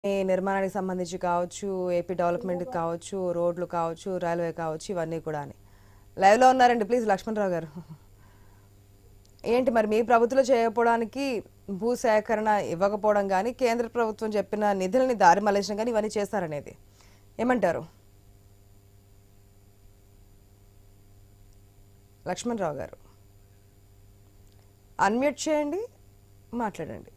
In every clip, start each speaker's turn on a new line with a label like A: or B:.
A: ఈ నిర్మాణానికి సంబంధించి కావచ్చు ఏపీ డెవలప్మెంట్ కావచ్చు రోడ్లు కావచ్చు రైల్వే కావచ్చు ఇవన్నీ కూడా అని లైవ్లో ఉన్నారండి ప్లీజ్ లక్ష్మణరావు గారు ఏంటి మరి మీ ప్రభుత్వంలో చేయకపోవడానికి భూ సేకరణ ఇవ్వకపోవడం కానీ కేంద్ర ప్రభుత్వం చెప్పిన నిధులని దారి మళ్లించడం కానీ ఇవన్నీ చేస్తారనేది ఏమంటారు లక్ష్మణరావు గారు అన్మ్యూట్ చేయండి మాట్లాడండి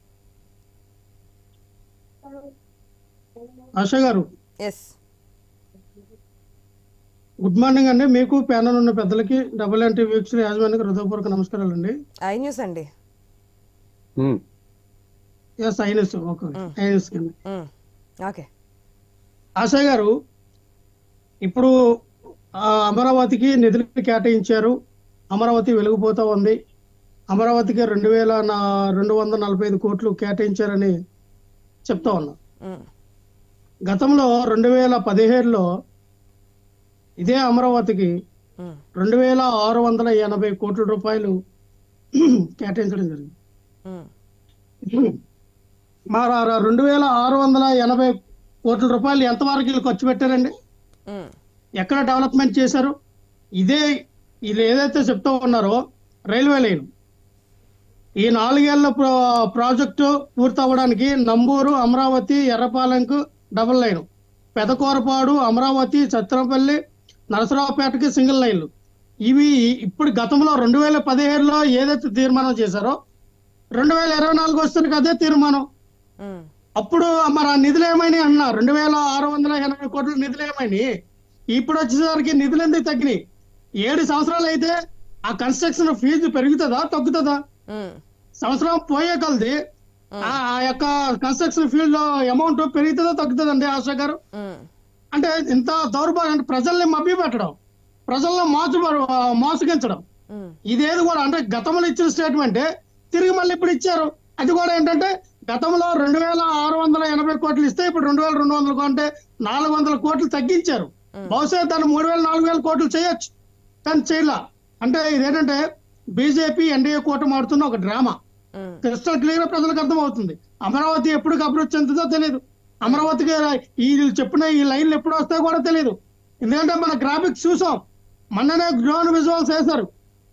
B: ఆశా గారు
A: ఎస్
B: గుడ్ మార్నింగ్ అండి మీకు ప్యానల్ ఉన్న పెద్దలకి డబుల్ ఎన్టీ వీక్షణ యాజమాన్యానికి హృదయపూర్వక నమస్కారాలు అండి
A: ఐ న్యూస్ అండి
B: ఎస్ ఐఎన్ఎస్ ఓకే ఐఎన్ఎస్ అండి
A: మ్, ఓకే
B: ఆశా గారు ఇప్పుడు ఆ, అమరావతికి నిధులు కేటాయించారు అమరావతి వెలిగిపోతా ఉంది అమరావతికి రెండు వేల నా- రెండు వందల నలభై ఐదు కోట్లు కేటాయించారని చెప్తా ఉన్నా
A: మ్,
B: గతంలో రెండు వేల పదిహేడులో ఇదే అమరావతికి
A: మ్,
B: రెండు వేల ఆరు వందల ఎనభై కోట్ల రూపాయలు కేటాయించడం జరిగింది
A: మ్,
B: మరి ఆ రెండు వేల ఆరు వందల ఎనభై కోట్ల రూపాయలు ఎంతవరకు వీళ్ళు ఖర్చు పెట్టారండి
A: మ్,
B: ఎక్కడ డెవలప్మెంట్ చేశారు ఇదే వీళ్ళు ఏదైతే చెప్తూ ఉన్నారో రైల్వే లైన్ ఈ నాలుగేళ్ల ప్రా- ప్రాజెక్టు పూర్తి అవ్వడానికి నంబూరు అమరావతి ఎర్రపాలెంకు డబుల్ లైన్ పెదకూరపాడు అమరావతి సత్రంపల్లి నరసరావుపేటకి సింగిల్ లైన్లు ఇవి ఇప్పుడు గతంలో రెండు వేల పదిహేడులో ఏదైతే తీర్మానం చేశారో రెండు వేల ఇరవై నాలుగు వస్తున్న అదే తీర్మానం
A: మ్,
B: అప్పుడు మరి ఆ నిధులు ఏమైనాయి అన్న రెండు వేల ఆరు వందల ఎనభై కోట్ల నిధులు ఏమైనాయి ఇప్పుడు వచ్చేసరికి నిధులు ఎందుకు తగ్గినాయి ఏడు సంవత్సరాలు అయితే ఆ కన్స్ట్రక్షన్ ఫీజు పెరుగుతుందా తగ్గుతుందా
A: మ్,
B: సంవత్సరం పోయే కొలది ఆ ఆ యొక్క కన్స్ట్రక్షన్ ఫీల్డ్ లో అమౌంట్ పెరుగుతుందా తగ్గుతుందండి ఆశా గారు
A: మ్,
B: అంటే ఇంత దౌర్భాగ్యం అంటే ప్రజల్ని మభ్య పెట్టడం ప్రజల్లో మోస మోసగించడం
A: మ్,
B: ఇదేది కూడా అంటే గతంలో ఇచ్చిన స్టేట్మెంట్ తిరిగి మళ్ళీ ఇప్పుడు ఇచ్చారు అది కూడా ఏంటంటే గతంలో రెండు వేల ఆరు వందల ఎనభై కోట్లు ఇస్తే ఇప్పుడు రెండు వేల రెండు వందలు కొంటే నాలుగు వందల కోట్లు తగ్గించారు బహుశా దాన్ని మూడు వేల నాలుగు వేల కోట్లు చేయొచ్చు కానీ చేయలా అంటే ఇదేంటంటే బీజేపీ ఎన్డీఏ కూటమి ఆడుతున్న ఒక డ్రామా
A: మ్,
B: క్రిస్టల్ క్లియర్ ప్రజలకు అర్థం అవుతుంది అమరావతి ఎప్పుడు అభివృద్ధి చెందుతుందో తెలియదు అమరావతికి ఈ చెప్పిన ఈ లైన్లు ఎప్పుడు వస్తాయో కూడా తెలియదు ఎందుకంటే మన గ్రాఫిక్స్ చూసాం మొన్ననే డ్రోన్ విజువల్స్ వేశారు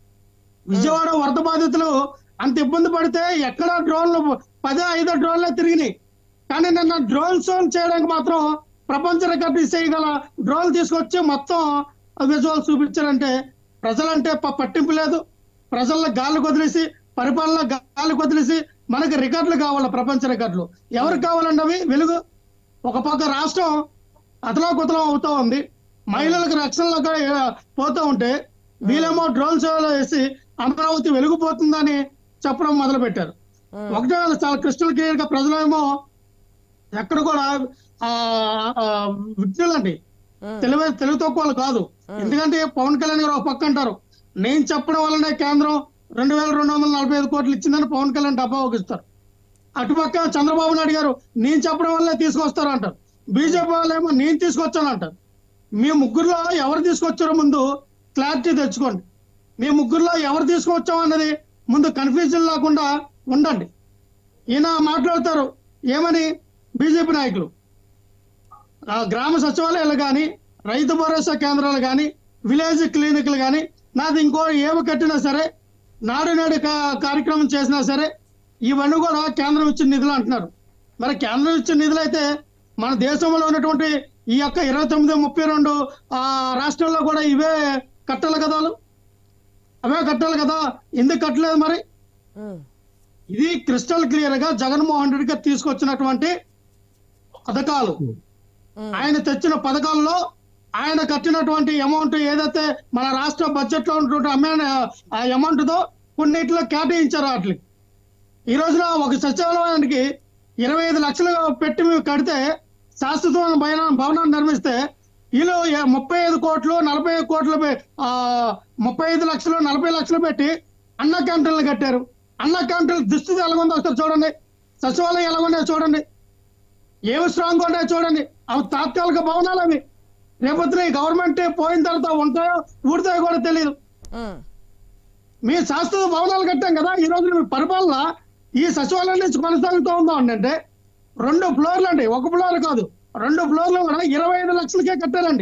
B: విజయవాడ వరద బాధితులు అంత ఇబ్బంది పడితే ఎక్కడ డ్రోన్లు పదే ఐదో డ్రోన్లే తిరిగినాయి కానీ నిన్న డ్రోన్ షో చేయడానికి మాత్రం ప్రపంచ రికార్డు చేయగల డ్రోన్ తీసుకొచ్చి మొత్తం విజువల్స్ చూపించారంటే ప్రజలంటే ప- పట్టింపు లేదు ప్రజల్లో గాలి వదిలేసి పరిపాలన గాలి వదిలేసి మనకి రికార్డులు కావాలి ప్రపంచ రికార్డులు ఎవరికి కావాలండి అవి వెలుగు ఒక పక్క రాష్ట్రం అతలాకుతలం అవుతా ఉంది మహిళలకు రక్షణలో పోతూ ఉంటే వీళ్ళేమో డ్రోన్ సేవలో వేసి అమరావతి వెలిగిపోతుందని చెప్పడం మొదలు పెట్టారు ఒకటే చాలా క్రిస్టల్ క్లియర్ గా ప్రజలేమో ఎక్కడ కూడా ఆ ఆ, విజ్ఞులండి
A: మ్,
B: తెలివి తెలుగు తక్కువ వాళ్ళు కాదు ఎందుకంటే పవన్ కళ్యాణ్ గారు ఒక పక్క అంటారు నేను చెప్పడం వల్లనే కేంద్రం రెండు వేల రెండు వందల నలభై ఐదు కోట్లు ఇచ్చిందని పవన్ కళ్యాణ్ డబ్బా ఒగిస్తారు అటుపక్క చంద్రబాబు నాయుడు గారు నేను చెప్పడం వల్లే తీసుకొస్తారు అంటారు బీజేపీ వాళ్ళేమో నేను తీసుకొచ్చాను అంటారు మీ ముగ్గురులో ఎవరు తీసుకొచ్చారో ముందు క్లారిటీ తెచ్చుకోండి మీ ముగ్గురులో ఎవరు తీసుకొచ్చాం అన్నది ముందు కన్ఫ్యూజన్ లేకుండా ఉండండి ఈయన మాట్లాడతారు ఏమని బీజేపీ నాయకులు ఆ గ్రామ సచివాలయాలు కానీ రైతు భరోసా కేంద్రాలు కానీ విలేజ్ క్లినిక్లు కానీ నాది ఇంకో ఏమి కట్టినా సరే నాడు నేడు కా- కార్యక్రమం చేసినా సరే ఇవన్నీ కూడా కేంద్రం ఇచ్చిన నిధులు అంటున్నారు మరి కేంద్రం ఇచ్చిన నిధులు అయితే మన దేశంలో ఉన్నటువంటి ఈ యొక్క ఇరవై తొమ్మిది ముప్పై రెండు ఆ రాష్ట్రాల్లో కూడా ఇవే కట్టాలి కదా వాళ్ళు? అవే కట్టాలి కదా ఎందుకు కట్టలేదు మరి
A: మ్,
B: ఇది క్రిస్టల్ క్లియర్ గా జగన్మోహన్ రెడ్డి గారు తీసుకొచ్చినటువంటి పథకాలు
A: మ్,
B: ఆయన తెచ్చిన పథకాల్లో ఆయన కట్టినటువంటి అమౌంట్ ఏదైతే మన రాష్ట్ర బడ్జెట్ లో ఉన్నటువంటి అమౌంట్ ఆ అమౌంట్ తో కొన్నిట్లో కేటాయించారు వాటికి ఈ రోజున ఒక సచివాలయానికి ఇరవై ఐదు లక్షలు పెట్టి మేము కడితే శాశ్వతమైన భవన- భవనాన్ని నిర్మిస్తే వీళ్ళు ఏ- ముప్పై ఐదు కోట్లు నలభై ఐదు కోట్లు పె- ఆ, ముప్పై ఐదు లక్షలు నలభై లక్షలు పెట్టి అన్న క్యాంటీన్లు కట్టారు అన్న క్యాంటీన్లు దుస్థితి ఎలాగుందో ఒకసారి చూడండి సచివాలయం ఎలాగున్నాయో చూడండి ఏమి స్ట్రాంగ్ ఉంటాయో చూడండి అవి తాత్కాలిక భవనాలు అవి రేపొద్దున ఈ గవర్నమెంట్ పోయిన తర్వాత ఉంటాయో ఊడతాయో కూడా తెలియదు
A: మ్,
B: మీ శాస్త్ర భవనాలు కట్టాం కదా ఈ రోజు మీ పరిపాలన ఈ సచివాలయం నుంచి కొనసాగుతూ ఉందా అంటే రెండు ఫ్లోర్లు అండి ఒక ఫ్లోర్ కాదు రెండు ఫ్లోర్లు కూడా ఇరవై ఐదు లక్షలకే కట్టారండి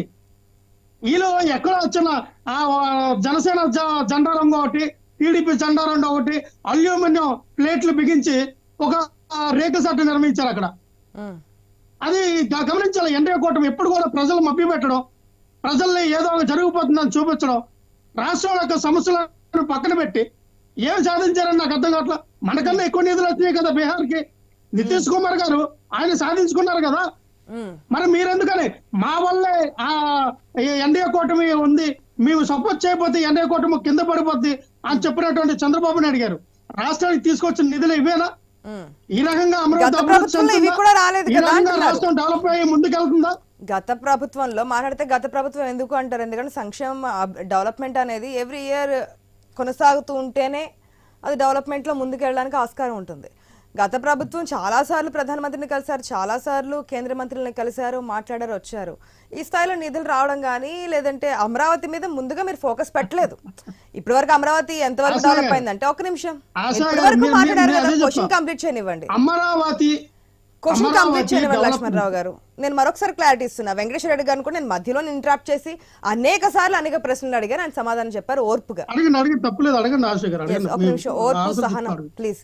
B: వీళ్ళు ఎక్కడ వచ్చిన ఆ ఆ, జనసేన జ- జెండా రంగు ఒకటి టీడీపీ జెండా రంగు ఒకటి అల్యూమినియం ప్లేట్లు బిగించి ఒక ఆ, రేకు సట్టు నిర్మించారు అక్కడ
A: ఉమ్,
B: అది గ- గమనించాలి ఎన్డీఏ కూటమి ఎప్పుడు కూడా ప్రజలు మభ్య పెట్టడం ప్రజల్ని ఏదో ఒక జరిగిపోతుందని చూపించడం రాష్ట్రం యొక్క సమస్యలను పక్కన పెట్టి ఏం సాధించారని నాకు అర్థం కావట్లేదు మనకన్నా ఎక్కువ నిధులు వచ్చినాయి కదా బీహార్కి నితీష్ కుమార్ గారు ఆయన సాధించుకున్నారు కదా
A: ఉమ్,
B: మరి మీరెందుకని మా వల్లే ఆ ఎన్డీఏ కూటమి ఉంది మేము సపోర్ట్ చేయకపోతే ఎన్డీఏ కూటమి కింద పడిపోద్ది అని చెప్పినటువంటి చంద్రబాబు నాయుడు గారు రాష్ట్రానికి తీసుకొచ్చిన నిధులు ఇవేనా
A: ఉమ్.
B: ఈ రకంగా అమరావతి
A: గత
B: అభివృద్ధి
A: ప్రభుత్వంలో ఇవి
B: చెందుతుందా?
A: కూడా రాలేదు
B: ఈ
A: కదా
B: రకంగా
A: అంటున్నారు.
B: రాష్ట్రం డెవలప్ అయ్యి ముందుకెళ్తుందా
A: గత ప్రభుత్వంలో మాట్లాడితే గత ప్రభుత్వం ఎందుకు అంటారు ఎందుకంటే సంక్షేమ అబ్- డెవలప్మెంట్ అనేది ఎవ్రీ ఇయర్ కొనసాగుతూ ఉంటేనే అది డెవలప్మెంట్లో ముందుకు వెళ్ళడానికి ఆస్కారం ఉంటుంది గత ప్రభుత్వం చాలాసార్లు ప్రధానమంత్రిని కలిశారు చాలాసార్లు కేంద్ర మంత్రులను కలిశారు మాట్లాడారు వచ్చారు ఈ స్థాయిలో నిధులు రావడం కానీ లేదంటే అమరావతి మీద ముందుగా మీరు ఫోకస్ పెట్టలేదు ఇప్పటివరకు అమరావతి ఎంతవరకు
B: ఆశా
A: డెవలప్
B: గారు.
A: అయిందంటే ఒక నిమిషం
B: ఆశా గారు,
A: ఇప్పటివరకు
B: మీరు-
A: మాట్లాడారు
B: మీరు
A: కదా
B: అదే
A: క్వశ్చన్
B: చెప్తా.
A: కంప్లీట్ చేయనివ్వండి
B: అమరావతి
A: క్వశ్చన్ కంప్లీట్
B: అమరావతి
A: చేయనివ్వండి
B: డెవలప్
A: లక్ష్మణరావు గారు నేను మరొకసారి క్లారిటీ ఇస్తున్నా వెంకటేశ్వర రెడ్డి గారిని కూడా నేను మధ్యలో ఇంటరాప్ట్ చేసి అనేక సార్లు అనేక ప్రశ్నలు అడిగాను ఆయన సమాధానం చెప్పారు ఓర్పుగా
B: అడగండి అడగండి తప్పులేదు అడగండి ఆశ గారు
A: Yes,
B: అడగండి
A: ఒక
B: మీరు
A: నిమిషం ఓర్పు
B: ఆన్సర్
A: సహనం
B: చెప్తారు.
A: ప్లీజ్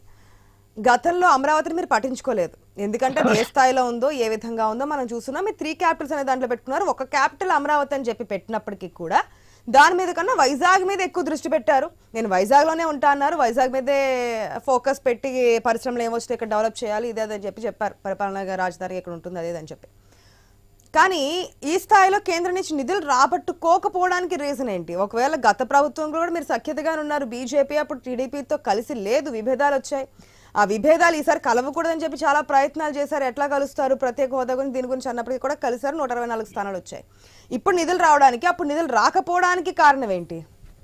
A: గతంలో అమరావతిని మీరు పట్టించుకోలేదు ఎందుకంటే అది ఏ స్థాయిలో ఉందో ఏ విధంగా ఉందో మనం చూస్తున్నాం మీరు త్రీ క్యాపిటల్స్ అనే దాంట్లో పెట్టుకున్నారు ఒక క్యాపిటల్ అమరావతి అని చెప్పి పెట్టినప్పటికీ కూడా దాని మీద కన్నా వైజాగ్ మీద ఎక్కువ దృష్టి పెట్టారు నేను వైజాగ్లోనే ఉంటా అన్నారు వైజాగ్ మీదే ఫోకస్ పెట్టి పరిశ్రమలు ఏమొస్తే ఇక్కడ డెవలప్ చేయాలి ఇదే అదని చెప్పి చెప్పారు పరిపాలన రాజధాని ఇక్కడ ఉంటుంది అదే అని చెప్పి కానీ ఈ స్థాయిలో కేంద్రం నుంచి నిధులు రాబట్టుకోకపోవడానికి రీజన్ ఏంటి ఒకవేళ గత ప్రభుత్వంలో కూడా మీరు సఖ్యతగానే ఉన్నారు బీజేపీ అప్పుడు టీడీపీతో కలిసి లేదు విభేదాలు వచ్చాయి ఆ విభేదాలు ఈసారి కలవకూడదని చెప్పి చాలా ప్రయత్నాలు చేశారు ఎట్లా కలుస్తారు ప్రత్యేక హోదా గురించి దీని గురించి అన్నప్పటికీ కూడా కలిసారు నూట అరవై నాలుగు స్థానాలు వచ్చాయి ఇప్పుడు నిధులు రావడానికి అప్పుడు నిధులు రాకపోవడానికి కారణం ఏంటి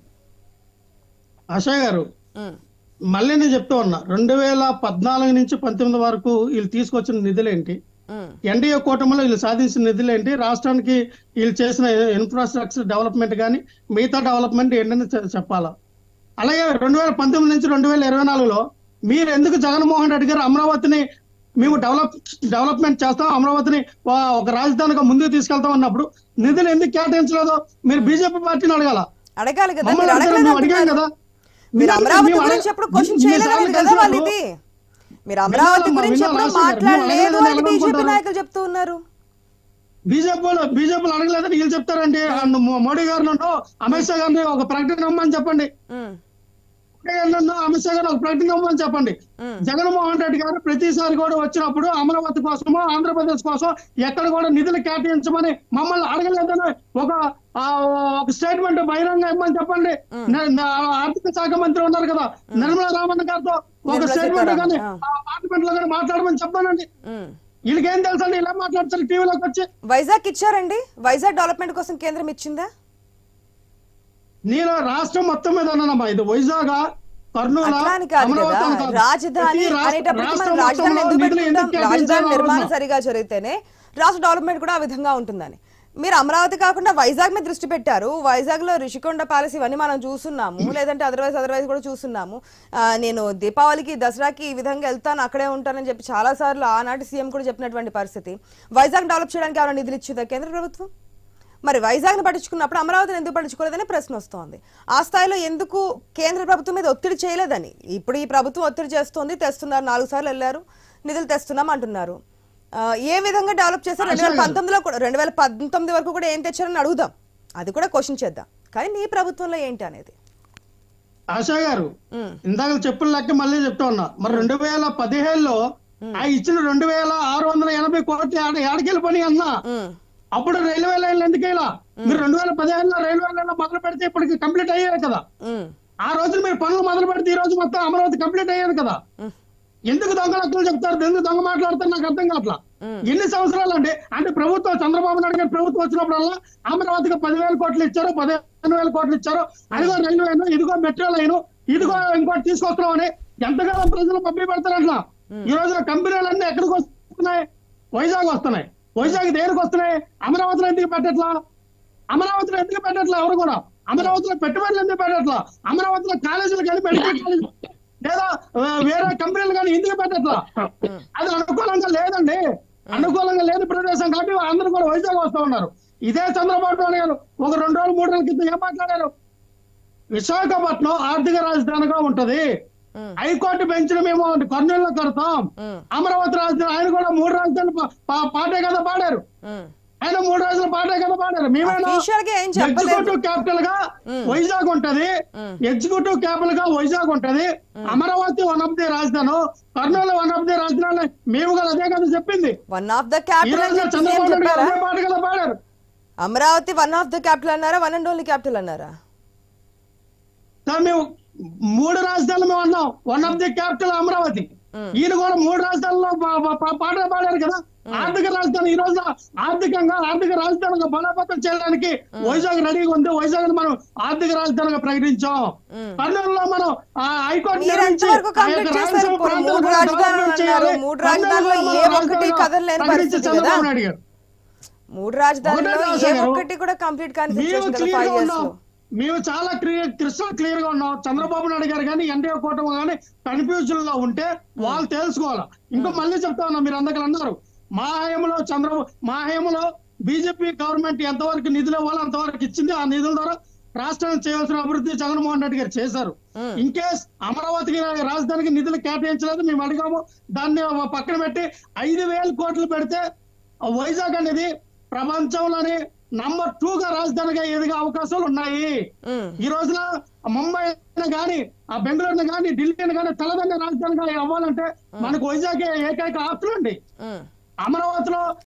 B: ఆశా గారు
A: ఉమ్,
B: మళ్ళీ నేను చెప్తూ ఉన్నా రెండు వేల పద్నాలుగు నుంచి పంతొమ్మిది వరకు వీళ్ళు తీసుకొచ్చిన నిధులేంటి
A: ఉమ్,
B: ఎన్డీఏ కూటమిలో వీళ్ళు సాధించిన నిధులేంటి రాష్ట్రానికి వీళ్ళు చేసిన ఇన్ఫ్రాస్ట్రక్చర్ డెవలప్మెంట్ కానీ మిగతా డెవలప్మెంట్ ఏంటని చె- చెప్పాలా అలాగే రెండు వేల పంతొమ్మిది నుంచి రెండు వేల ఇరవై నాలుగులో మీరు ఎందుకు జగన్మోహన్ రెడ్డి గారు అమరావతిని మేము డెవలప్ డెవలప్మెంట్ చేస్తాం అమరావతిని వా- ఒక రాజధానిగా ముందుకు తీసుకెళ్తాం అన్నప్పుడు నిధులు ఎందుకు కేటాయించలేదో మీరు బీజేపీ పార్టీని అడగాల
A: అడగాలి కదా
B: మమ్మల్ని
A: మీరు
B: అడగాలి,
A: అడగలేదు
B: మేము అడిగాం
A: అంటున్నారు.
B: కదా
A: మీరు
B: మీరు
A: అమరావతి
B: మేము
A: గురించి
B: అడగ-
A: ఎప్పుడు క్వశ్చన్
B: మీరు
A: చేయలేదని
B: సార్లు
A: కదా వాళ్ళు
B: కలిసినప్పుడు
A: ఇది మీరు అమరావతి
B: వినాలమ్మా,
A: గురించి
B: వినాలి,
A: ఎప్పుడు
B: ఆశ గారు.
A: మాట్లాడలేదు
B: మీరు
A: అని
B: అడగలేదని
A: బీజేపీ
B: అనుకుంటారు.
A: నాయకులు చెప్తూ ఉన్నారు
B: బీజేపీ బీజేపీలు అడగలేదని వీళ్ళు చెప్తారండి ఆ మో- మోడీ గారిని అమిత్ షా గారిని ఒక ప్రకటన ఇవ్వమని చెప్పండి
A: ఉమ్,
B: మోడీ గారిని అమిత్ షా గారిని ఒక ప్రకటన ఇవ్వమని చెప్పండి
A: ఉమ్.
B: జగన్మోహన్ రెడ్డి గారు ప్రతిసారి కూడా వచ్చినప్పుడు అమరావతి కోసమో ఆంధ్రప్రదేశ్ కోసం ఎక్కడ కూడా నిధులు కేటాయించమని మమ్మల్ని అడగలేదని ఒక ఆ, ఒక స్టేట్మెంట్ బహిరంగ ఇవ్వమని చెప్పండి న- న- ఆర్థిక శాఖ మంత్రి ఉన్నారు కదా నిర్మలా రామన్ గారితో ఒక
A: నిర్మలా
B: స్టేట్మెంట్
A: సీతారామన్,
B: కానీ
A: ఆ.
B: పార్లమెంట్ లో కానీ మాట్లాడమని చెప్పానండి
A: ఉమ్.
B: వీళ్ళకేం తెలుసండి ఇలా మాట్లాడతారు టీవీలోకి వచ్చి
A: వైజాగ్ ఇచ్చారండి వైజాగ్ డెవలప్మెంట్ కోసం కేంద్రం ఇచ్చిందా
B: నేను రాష్ట్రం మొత్తం మీద అన్నానమ్మా ఇది వైజాగ్ కర్నూలు
A: అట్లా అని కాదు
B: అమరావతి
A: కదా
B: అని కాదు.
A: రాజధాని
B: ప్రతి రాష్ట్ర-
A: అనేటప్పటికి
B: రాష్ట్రం
A: మనం రాజధాని
B: మొత్తంలో
A: ఎందుకు
B: నిధులు ఎందుకు
A: పెట్టుకుంటాం రాజధాని
B: కేటాయించాలో
A: నిర్మాణం
B: అడుగుతున్నా.
A: సరిగా జరిగితేనే రాష్ట్ర డెవలప్మెంట్ కూడా ఆ విధంగా ఉంటుందని మీరు అమరావతి కాకుండా వైజాగ్ మీద దృష్టి పెట్టారు వైజాగ్ లో రిషికొండ ప్యాలెస్ ఇవన్నీ మనం చూస్తున్నాము లేదంటే అదర్వైజ్ అదర్వైజ్ కూడా చూస్తున్నాము ఆ, నేను దీపావళికి దసరాకి ఈ విధంగా వెళ్తాను అక్కడే ఉంటానని చెప్పి చాలా సార్లు ఆనాటి సీఎం కూడా చెప్పినటువంటి పరిస్థితి వైజాగ్ డెవలప్ చేయడానికి ఎవరైనా నిధులు ఇచ్చిందా కేంద్ర ప్రభుత్వం మరి వైజాగ్ని పట్టించుకున్నప్పుడు అమరావతిని ఎందుకు పట్టించుకోలేదని ప్రశ్న వస్తోంది ఆ స్థాయిలో ఎందుకు కేంద్ర ప్రభుత్వం మీద ఒత్తిడి చేయలేదని ఇప్పుడు ఈ ప్రభుత్వం ఒత్తిడి చేస్తోంది తెస్తున్నారు నాలుగు సార్లు వెళ్ళారు నిధులు తెస్తున్నాం అంటున్నారు ఆ, ఏ విధంగా డెవలప్ చేశారు రెండు వేల పంతొమ్మిదిలో కూడా రెండు వేల పంతొమ్మిది వరకు కూడా ఏం తెచ్చారని అడుగుదాం అది కూడా క్వశ్చన్ చేద్దాం కానీ మీ ప్రభుత్వంలో ఏంటి అనేది
B: ఆశా గారు
A: ఉమ్,
B: ఇందాక చెప్పుల లెక్క మళ్ళీ చెప్తా ఉన్నా మరి రెండు వేల పదిహేడులో ఆ ఇచ్చిన రెండు వేల ఆరు వందల ఎనభై కోట్లు ఆడ ఏడకెళ్ళి పని అన్నా
A: ఉమ్,
B: అప్పుడు రైల్వే లైన్లు ఎందుకు ఇలా మీరు రెండు వేల పదిహేనులో రైల్వే లైన్ మొదలు పెడితే ఇప్పటికి కంప్లీట్ అయ్యాయి కదా
A: ఉమ్,
B: ఆ రోజు మీరు పనులు మొదలు పెడితే ఈ రోజు మొత్తం అమరావతి కంప్లీట్ అయ్యేది కదా
A: ఉమ్,
B: ఎందుకు దొంగ లెక్కలు చెప్తారు ఎందుకు దొంగ మాట్లాడతారు నాకు అర్థం కావట్లా
A: ఉమ్.
B: ఎన్ని సంవత్సరాలు అండి అంటే ప్రభుత్వం చంద్రబాబు నాయుడు గారి ప్రభుత్వం వచ్చినప్పుడల్లా అమరావతికి పదివేల కోట్లు ఇచ్చారు పదిహేను వేల కోట్లు ఇచ్చారు అదిగో రైల్వే లైన్ ఇదిగో మెట్రో లైన్ ఇదిగో ఇంకోటి తీసుకొస్తున్నాం అని ఎంతకాలం ప్రజలు పంపి పెడతారు అట్లా ఈ రోజున కంపెనీలన్నీ ఎక్కడికి వస్తున్నాయి వైజాగ్ వస్తున్నాయి వైజాగ్ దేనికి వస్తున్నాయి అమరావతిలో ఎందుకు పెట్టట్లా అమరావతిలో ఎందుకు పెట్టట్లా ఎవరు కూడా అమరావతిలో పెట్టుబడులు ఎందుకు పెట్టట్లా అమరావతిలో కాలేజీలు కానీ మెడికల్ కాలేజ్ లేదా ఆ, వేరే కంపెనీలు కానీ ఎందుకు పెట్టట్లా అది అనుకూలంగా లేదండి అనుకూలంగా లేని ప్రదేశం కాబట్టి అందరూ కూడా వైజాగ్ వస్తూ ఉన్నారు ఇదే చంద్రబాబు నాయుడు గారు ఒక రెండు రోజులు మూడు రోజుల క్రితం ఏం మాట్లాడారు విశాఖపట్నం ఆర్థిక రాజధానిగా ఉంటది
A: ఉమ్,
B: హైకోర్టు బెంచ్ మేము కర్నూలులో కడతాం
A: ఉమ్,
B: అమరావతి రాజధాని ఆయన కూడా మూడు రాజధానులు పా- పా- పాటే కదా పాడారు
A: ఉమ్.
B: ఆయన మూడు రోజుల పాటే కదా పాడారు మేమేనా
A: Official గా ఏం చెప్పలేదు
B: ఎగ్జిక్యూటివ్ క్యాపిటల్ గా వైజాగ్ ఉంటది
A: మ్మ్.
B: ఎగ్జిక్యూటివ్ క్యాపిటల్ గా వైజాగ్ ఉంటది అమరావతి వన్ ఆఫ్ ది రాజధాని కర్నూలు వన్ ఆఫ్ ది రాజధాని మేము కూడా అదే కదా చెప్పింది
A: వన్ ఆఫ్ ద
B: ఈ
A: క్యాపిటల్
B: రోజు
A: అని
B: చంద్రబాబు నాయుడు గారు
A: చెప్పారా
B: అదే పాట కదా పాడారు
A: Amaravati one of the capital అన్నారా వన్ అండ్ ఓన్లీ క్యాపిటల్ అన్నారా
B: సార్ మేము మూడు రాజధానులు మేము అన్నాం one of the capital Amaravati ఈయన కూడా మూడు రాజధానుల్లో పా- పా- పా- పాట పాడారు కదా ఆర్థిక రాజధాని ఈ రోజు ఆర్థికంగా ఆర్థిక రాజధానిగా బలోపేతం చేయడానికి వైజాగ్ రెడీగా ఉంది వైజాగ్ ని మనం ఆర్థిక రాజధానిగా ప్రకటించాం కర్నూలులో మనం ఆ హైకోర్టు
A: మీరు
B: నిర్మించి
A: ఎంతవరకు
B: ఆ
A: కంప్లీట్
B: యొక్క
A: చేశారు?
B: రాయలసీమ
A: ఇప్పుడు
B: ప్రాంతాన్ని
A: మూడు
B: కూడా
A: రాజధానులు
B: డెవలప్మెంట్
A: అన్నారు.
B: చేయాలి.
A: మూడు
B: కర్నూలులో
A: రాజధానుల్లో
B: మనం
A: ఏ ఒక్కటి
B: రాజధానిగా
A: కదలలేని
B: ప్రకటించి
A: పరిస్థితి
B: చంద్రబాబు
A: కదా?
B: నాయుడు గారు
A: మూడు రాజధానుల్లో
B: ఒకటే
A: ఏ
B: రాజా గారు.
A: ఒక్కటి కూడా కంప్లీట్ కాని
B: మేము
A: సిచ్యువేషన్ కదా
B: క్లియర్
A: ఫైవ్
B: గా
A: ఇయర్స్
B: ఉన్నాం
A: లో
B: మేము చాలా క్లియర్ క్రిస్టల్ క్లియర్ గా ఉన్నాం చంద్రబాబు నాయుడు గారు కానీ ఎన్డీఏ కూటమి కానీ కన్ఫ్యూజన్ లో ఉంటే వాళ్ళు తెలుసుకోవాలి ఇంకో మళ్ళీ చెప్తా ఉన్నా మీరు అందరికీ అన్నారు మా హయాంలో చంద్రబాబు మా హయాంలో బీజేపీ గవర్నమెంట్ ఎంతవరకు నిధులు ఇవ్వాలో అంతవరకు ఇచ్చింది ఆ నిధుల ద్వారా రాష్ట్రానికి చేయాల్సిన అభివృద్ధి జగన్మోహన్ రెడ్డి గారు చేశారు ఇన్ కేస్ అమరావతికి రాజధానికి నిధులు కేటాయించలేదు మేము అడిగాము దాన్ని పక్కన పెట్టి ఐదు వేల కోట్లు పెడితే ఆ వైజాగ్ అనేది ప్రపంచంలోనే నంబర్ టూ గా రాజధానిగా ఎదిగే అవకాశాలు ఉన్నాయి
A: ఉమ్,
B: ఈ రోజున ముంబై గాని ఆ బెంగళూరుని గాని ఢిల్లీని గాని తలదన్న రాజధానిగా అవ్వాలంటే మనకు వైజాగ్ ఏకైక ఆప్షన్ అండి
A: ఉమ్.
B: అమరావతిలో